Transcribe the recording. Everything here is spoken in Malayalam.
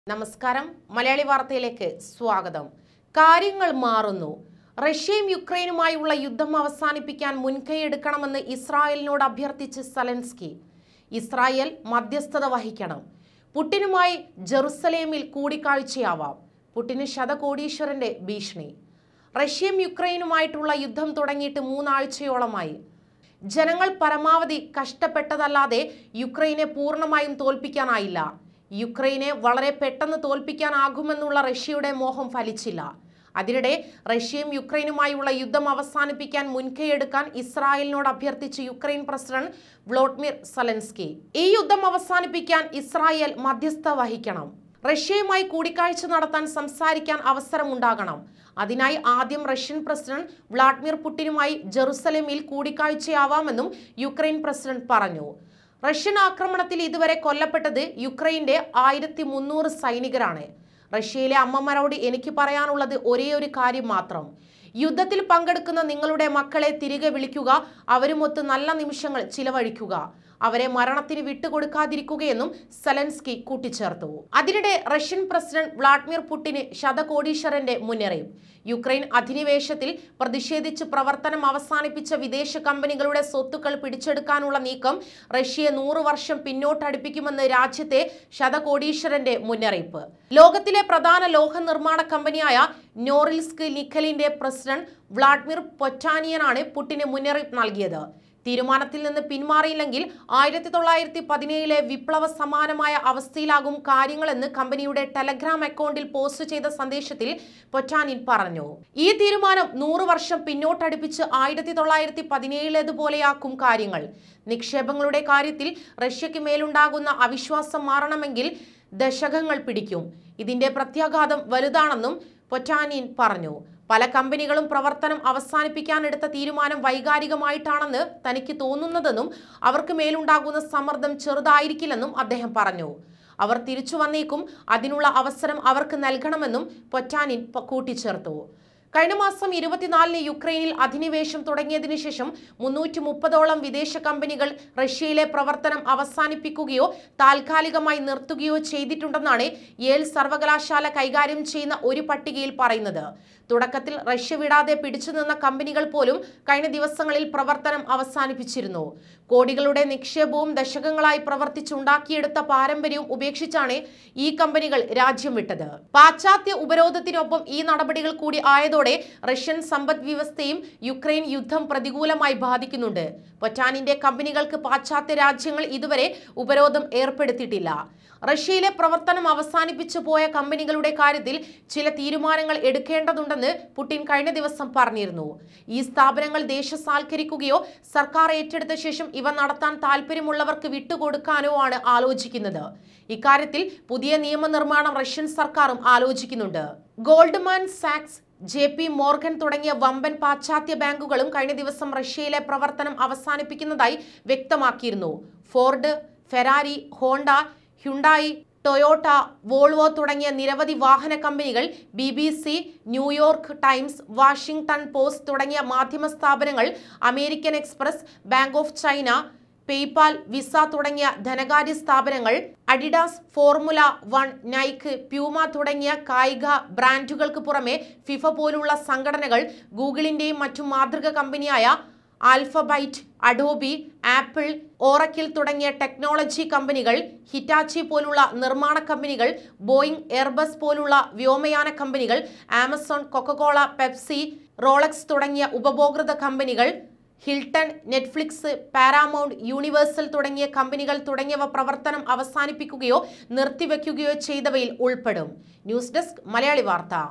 നമസ്കാരം മലയാളി വാർത്തയിലേക്ക് സ്വാഗതം കാര്യങ്ങൾ മാറുന്നു റഷ്യയും യുക്രൈനുമായുള്ള യുദ്ധം അവസാനിപ്പിക്കാൻ മുൻകൈയെടുക്കണമെന്ന് ഇസ്രായേലിനോട് അഭ്യർത്ഥിച്ച് സലൻസ്കി ഇസ്രായേൽ മധ്യസ്ഥത വഹിക്കണം പുട്ടിനുമായി ജെറുസലേമിൽ കൂടിക്കാഴ്ചയാവാം പുട്ടിന് ശതകോടീശ്വരന്റെ ഭീഷണി റഷ്യയും യുക്രൈനുമായിട്ടുള്ള യുദ്ധം തുടങ്ങിയിട്ട് മൂന്നാഴ്ചയോളമായി ജനങ്ങൾ പരമാവധി കഷ്ടപ്പെട്ടതല്ലാതെ യുക്രൈനെ പൂർണ്ണമായും തോൽപ്പിക്കാനായില്ല യുക്രൈനെ വളരെ പെട്ടെന്ന് തോൽപ്പിക്കാനാകുമെന്നുള്ള റഷ്യയുടെ മോഹം ഫലിച്ചില്ല അതിനിടെ റഷ്യയും യുക്രൈനുമായുള്ള യുദ്ധം അവസാനിപ്പിക്കാൻ മുൻകൈയെടുക്കാൻ ഇസ്രായേലിനോട് അഭ്യർത്ഥിച്ച് യുക്രൈൻ പ്രസിഡന്റ് വ്ളോഡ്മിർ സലൻസ്കി ഈ യുദ്ധം അവസാനിപ്പിക്കാൻ ഇസ്രായേൽ മധ്യസ്ഥ വഹിക്കണം റഷ്യയുമായി കൂടിക്കാഴ്ച നടത്താൻ സംസാരിക്കാൻ അവസരമുണ്ടാകണം അതിനായി ആദ്യം റഷ്യൻ പ്രസിഡന്റ് വ്ളാഡിമിർ പുടിനുമായി ജെറുസലേമിൽ കൂടിക്കാഴ്ചയാവാമെന്നും യുക്രൈൻ പ്രസിഡന്റ് പറഞ്ഞു റഷ്യൻ ആക്രമണത്തിൽ ഇതുവരെ കൊല്ലപ്പെട്ടത് യുക്രൈന്റെ ആയിരത്തി മുന്നൂറ് സൈനികരാണ് റഷ്യയിലെ അമ്മമാരോട് എനിക്ക് പറയാനുള്ളത് ഒരേ ഒരു കാര്യം മാത്രം യുദ്ധത്തിൽ പങ്കെടുക്കുന്ന നിങ്ങളുടെ മക്കളെ തിരികെ വിളിക്കുക അവരുമൊത്ത് നല്ല നിമിഷങ്ങൾ ചിലവഴിക്കുക അവരെ മരണത്തിന് വിട്ടുകൊടുക്കാതിരിക്കുകയെന്നും സലൻസ്കി കൂട്ടിച്ചേർത്തു അതിനിടെ റഷ്യൻ പ്രസിഡന്റ് വ്ളാഡിമിർ പുടിന് ശതകോടീശ്വരന്റെ മുന്നറിയിപ്പ് യുക്രൈൻ അധിനിവേശത്തിൽ പ്രതിഷേധിച്ച് പ്രവർത്തനം അവസാനിപ്പിച്ച വിദേശ കമ്പനികളുടെ സ്വത്തുക്കൾ പിടിച്ചെടുക്കാനുള്ള നീക്കം റഷ്യയെ നൂറ് വർഷം പിന്നോട്ടടുപ്പിക്കുമെന്ന് രാജ്യത്തെ ശതകോടീശ്വരന്റെ മുന്നറിയിപ്പ് ലോകത്തിലെ പ്രധാന ലോഹ നിർമ്മാണ കമ്പനിയായ നോറിൽസ്ക് നിക്കലിന്റെ പ്രസിഡന്റ് വ്ളാഡിമിർ പൊറ്റാനിയനാണ് പുടിന് മുന്നറിയിപ്പ് നൽകിയത് തീരുമാനത്തിൽ നിന്ന് പിന്മാറിയില്ലെങ്കിൽ ആയിരത്തി തൊള്ളായിരത്തി പതിനേഴിലെ വിപ്ലവ സമാനമായ അവസ്ഥയിലാകും കാര്യങ്ങളെന്ന് കമ്പനിയുടെ ടെലഗ്രാം അക്കൗണ്ടിൽ പോസ്റ്റ് ചെയ്ത സന്ദേശത്തിൽ പൊറ്റാനിൻ പറഞ്ഞു ഈ തീരുമാനം നൂറ് വർഷം പിന്നോട്ടടുപ്പിച്ച് ആയിരത്തി തൊള്ളായിരത്തി പതിനേഴിലേതുപോലെയാക്കും കാര്യങ്ങൾ നിക്ഷേപങ്ങളുടെ കാര്യത്തിൽ റഷ്യയ്ക്ക് മേലുണ്ടാകുന്ന അവിശ്വാസം മാറണമെങ്കിൽ ദശകങ്ങൾ പിടിക്കും ഇതിന്റെ പ്രത്യാഘാതം വലുതാണെന്നും പൊറ്റാനിൻ പറഞ്ഞു പല കമ്പനികളും പ്രവർത്തനം അവസാനിപ്പിക്കാനെടുത്ത തീരുമാനം വൈകാരികമായിട്ടാണെന്ന് തനിക്ക് തോന്നുന്നതെന്നും അവർക്ക് മേലുണ്ടാകുന്ന സമ്മർദ്ദം ചെറുതായിരിക്കില്ലെന്നും അദ്ദേഹം പറഞ്ഞു അവർ തിരിച്ചു വന്നേക്കും അതിനുള്ള അവസരം അവർക്ക് നൽകണമെന്നും പൊറ്റാനിൻ പ- കൂട്ടിച്ചേർത്തു കഴിഞ്ഞ മാസം ഇരുപത്തിനാലിന് യുക്രൈനിൽ അധിനിവേശം തുടങ്ങിയതിനു ശേഷം മുന്നൂറ്റി മുപ്പതോളം വിദേശ കമ്പനികൾ റഷ്യയിലെ പ്രവർത്തനം അവസാനിപ്പിക്കുകയോ താൽക്കാലികമായി നിർത്തുകയോ ചെയ്തിട്ടുണ്ടെന്നാണ് യേൽ സർവകലാശാല കൈകാര്യം ചെയ്യുന്ന ഒരു പട്ടികയിൽ പറയുന്നത് തുടക്കത്തിൽ റഷ്യ വിടാതെ പിടിച്ചുനിന്ന കമ്പനികൾ പോലും കഴിഞ്ഞ ദിവസങ്ങളിൽ പ്രവർത്തനം അവസാനിപ്പിച്ചിരുന്നു കോടികളുടെ നിക്ഷേപവും ദശകങ്ങളായി പ്രവർത്തിച്ചുണ്ടാക്കിയെടുത്ത പാരമ്പര്യവും ഉപേക്ഷിച്ചാണ് ഈ കമ്പനികൾ രാജ്യം വിട്ടത് പാശ്ചാത്യ ഉപരോധത്തിനൊപ്പം ഈ നടപടികൾ കൂടി ആയതോടെ റഷ്യൻ സമ്പദ് വ്യവസ്ഥയും യുക്രൈൻ യുദ്ധം പ്രതികൂലമായി ബാധിക്കുന്നുണ്ട് പൊറ്റാനിന്റെ കമ്പനികൾക്ക് പാശ്ചാത്യ രാജ്യങ്ങൾ ഇതുവരെ ഉപരോധം ഏർപ്പെടുത്തിയിട്ടില്ല റഷ്യയിലെ പ്രവർത്തനം അവസാനിപ്പിച്ചു പോയ കമ്പനികളുടെ കാര്യത്തിൽ ചില തീരുമാനങ്ങൾ എടുക്കേണ്ടതുണ്ടെന്ന് പുടിൻ കഴിഞ്ഞ ദിവസം പറഞ്ഞിരുന്നു ഈ സ്ഥാപനങ്ങൾ ദേശസാൽക്കരിക്കുകയോ സർക്കാർ ഏറ്റെടുത്ത ശേഷം ഇവ നടത്താൻ താല്പര്യമുള്ളവർക്ക് വിട്ടുകൊടുക്കാനോ ആണ് ആലോചിക്കുന്നത് ഇക്കാര്യത്തിൽ പുതിയ നിയമനിർമ്മാണം റഷ്യൻ സർക്കാരും ആലോചിക്കുന്നുണ്ട് ഗോൾഡ്മാൻ സാക്സ് ജെ പി മോർഗൻ തുടങ്ങിയ വമ്പൻ പാശ്ചാത്യ ബാങ്കുകളും കഴിഞ്ഞ ദിവസം റഷ്യയിലെ പ്രവർത്തനം അവസാനിപ്പിക്കുന്നതായി വ്യക്തമാക്കിയിരുന്നു Ford Ferrari Honda Hyundai Toyota Volvo തുടങ്ങിയ നിരവധി വാഹന കമ്പനികൾ B B C New York Times Washington Post തുടങ്ങിയ മാധ്യമ സ്ഥാപനങ്ങൾ American Express Bank of China PayPal Visa തുടങ്ങിയ ധനകാര്യ സ്ഥാപനങ്ങൾ Adidas Formula One Nike Puma തുടങ്ങിയ കായിക ബ്രാൻഡുകൾക്ക് പുറമെ ഫിഫ പോലുള്ള സംഘടനകൾ ഗൂഗിളിന്റെയും മറ്റു മാതൃക കമ്പനിയായ ആൽഫബൈറ്റ് അഡോബി ആപ്പിൾ ഓറക്കിൽ തുടങ്ങിയ ടെക്നോളജി കമ്പനികൾ ഹിറ്റാച്ചി പോലുള്ള നിർമ്മാണ കമ്പനികൾ ബോയിങ് എയർബസ് പോലുള്ള വ്യോമയാന കമ്പനികൾ ആമസോൺ കൊക്കകോള പെപ്സി റോളക്സ് തുടങ്ങിയ ഉപഭോക്തൃ കമ്പനികൾ ഹിൽട്ടൺ നെറ്റ്ഫ്ലിക്സ് പാരാമൗണ്ട് യൂണിവേഴ്സൽ തുടങ്ങിയ കമ്പനികൾ തുടങ്ങിയവ പ്രവർത്തനം അവസാനിപ്പിക്കുകയോ നിർത്തിവെക്കുകയോ ചെയ്തവയിൽ ഉൾപ്പെടും ന്യൂസ് ഡെസ്ക് മലയാളി വാർത്ത